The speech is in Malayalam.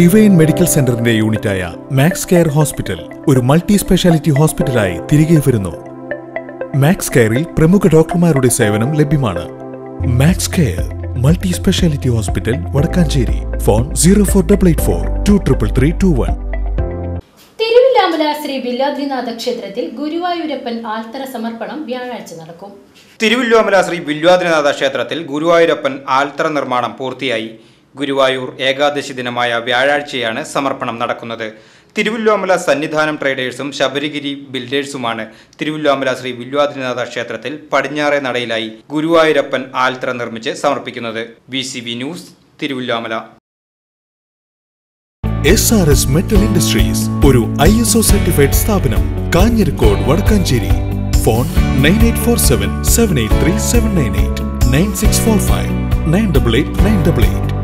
ഡിവൈൻ മെഡിക്കൽ സെന്ററിന്റെ യൂണിറ്റായ മാക്സ് കെയർ ഹോസ്പിറ്റൽ ഒരു മൾട്ടി സ്പെഷ്യാലിറ്റി ഹോസ്പിറ്റലായി തിരികെ വരുന്നു മാക്സ് കെയറിൽ പ്രമുഖ ഡോക്ടർമാരുടെ സേവനം ലഭ്യമാണ് Max Care multi speciality hospital Vadakkanchery phone zero four double eight four two triple three two one Thiruvilwamala Shri Villadrinatha ക്ഷേത്രത്തിൽ ഗുരുവായൂരപ്പൻ ആൽത്തറ സമർപ്പണം വ്യാഴാഴ്ച നടക്കും തിരുവല്ലോമല ശ്രീ വില്വാദ്രിനാഥ ക്ഷേത്രത്തിൽ ഗുരുവായൂരപ്പൻ ആൽത്തറ നിർമ്മാണം പൂർത്തിയായി ഗുരുവായൂർ ഏകാദശി ദിനമായ വ്യാഴാഴ്ചയാണ് സമർപ്പണം നടക്കുന്നത് തിരുവല്ലോമല സന്നിധാനം ട്രേഡേഴ്സും ശബരിഗിരി ബിൽഡേഴ്സുമാണ് തിരുവല്ലോമല ശ്രീ വില്വാദ്രിനാഥ ക്ഷേത്രത്തിൽ പടിഞ്ഞാറേ നടയിലായി ഗുരുവായൂരപ്പൻ ആൽത്തറ നിർമ്മിച്ച് സമർപ്പിക്കുന്നത് V C B news Thiruvilwamala S R S metal industries ഒരു ഐ എസ് ഒ സർട്ടിഫൈഡ് സ്ഥാപനം Kanjirakode Vadakkanchery phone nine eight four seven seven eight three seven nine eight nine six four five nine double eight nine double eight